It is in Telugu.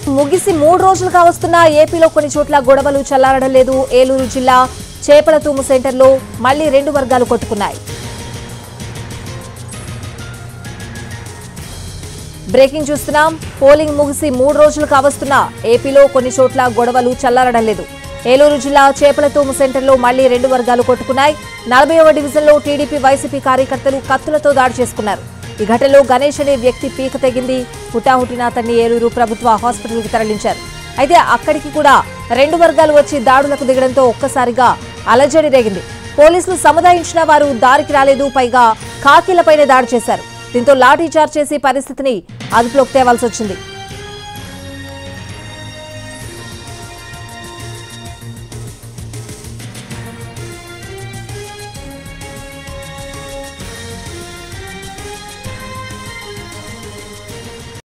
ముగిసి మూడు రోజులు కావస్తున్న ఏపీలో కొన్ని చోట్ల గొడవలు చల్లారడం లేదు ఏలూరు జిల్లా చేపలతూము సెంటర్లో మళ్లీ రెండు వర్గాలు కొట్టుకున్నాయి బ్రేకింగ్ చూస్తున్నాం పోలింగ్ ముగిసి మూడు రోజులు కావస్తున్న ఏపీలో కొన్ని చోట్ల గొడవలు చల్లారడం లేదు ఏలూరు జిల్లా చేపలతూము సెంటర్లో మళ్లీ రెండు వర్గాలు కొట్టుకున్నాయి నలభైవ డివిజన్లో టీడీపీ వైసీపీ కార్యకర్తలు కత్తులతో దాడి చేసుకున్నారు ఈ ఘటనలో గణేష్ అనే వ్యక్తి పీక తెగింది హుటాహుటిన అతన్ని ఏలూరు ప్రభుత్వ హాస్పిటల్కి తరలించారు అయితే అక్కడికి కూడా రెండు వర్గాలు వచ్చి దాడులకు దిగడంతో ఒక్కసారిగా అలజడి రేగింది పోలీసులు సముదాయించిన వారు దారికి రాలేదు పైగా కాకీలపైనే దాడి చేశారు దీంతో లాఠీ చార్జ్ చేసి పరిస్థితిని అదుపులోకి తేవాల్సి వచ్చింది